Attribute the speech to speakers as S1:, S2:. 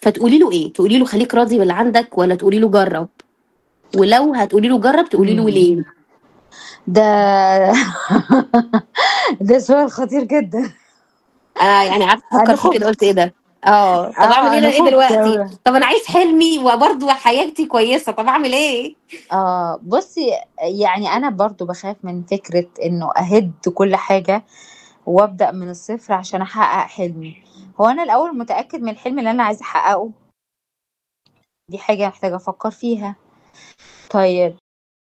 S1: فتقولي له إيه؟ تقولي له خليك راضي باللي عندك ولا تقولي له جرب؟ ولو هتقولي له جرب تقولي له
S2: إمم.
S1: ليه؟
S2: ده ده سؤال خطير جدًا.
S1: آه يعني قعدت
S2: أنا
S1: أفكر فيه كده
S2: خُفت.
S1: قُلت إيه ده؟ آه، طب
S2: آه،
S1: أعمل إيه
S2: أنا
S1: أنا إيه
S2: خُفت
S1: دلوقتي؟
S2: أوي.
S1: طب أنا عايز حلمي وبرضه حياتي كويسة، طب أعمل إيه؟
S2: آه، بُصّي يعني أنا برضه باخاف من فكرة إنه أهِدّ كل حاجة وأبدأ من الصفر عشان أحقق حلمي. هو أنا الأول متأكد من الحلم اللي أنا عايزة أحققه؟ دي حاجة محتاجة أفكر فيها. طيب